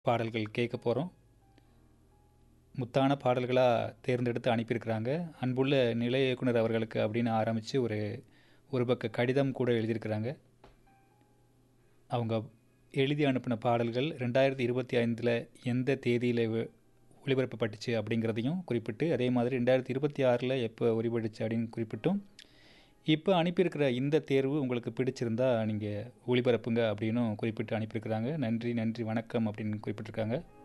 பாடல்கள் கேட்க போகிறோம் முத்தான பாடல்களாக தேர்ந்தெடுத்து அனுப்பியிருக்கிறாங்க அன்புள்ள நிலைய இயக்குனர் அவர்களுக்கு அப்படின்னு ஆரம்பித்து ஒரு ஒரு பக்க கடிதம் கூட எழுதியிருக்கிறாங்க அவங்க எழுதி அனுப்பின பாடல்கள் ரெண்டாயிரத்தி இருபத்தி ஐந்தில் எந்த தேதியில் ஒளிபரப்பப்பட்டுச்சு அப்படிங்கிறதையும் குறிப்பிட்டு அதே மாதிரி ரெண்டாயிரத்தி இருபத்தி ஆறில் எப்போ ஒளிபரப்புச்சு அப்படின்னு குறிப்பிட்டும் இப்போ அனுப்பியிருக்கிற இந்த தேர்வு உங்களுக்கு பிடிச்சிருந்தா நீங்கள் ஒளிபரப்புங்க அப்படின்னும் குறிப்பிட்டு அனுப்பியிருக்கிறாங்க நன்றி நன்றி வணக்கம் அப்படின்னு குறிப்பிட்டிருக்காங்க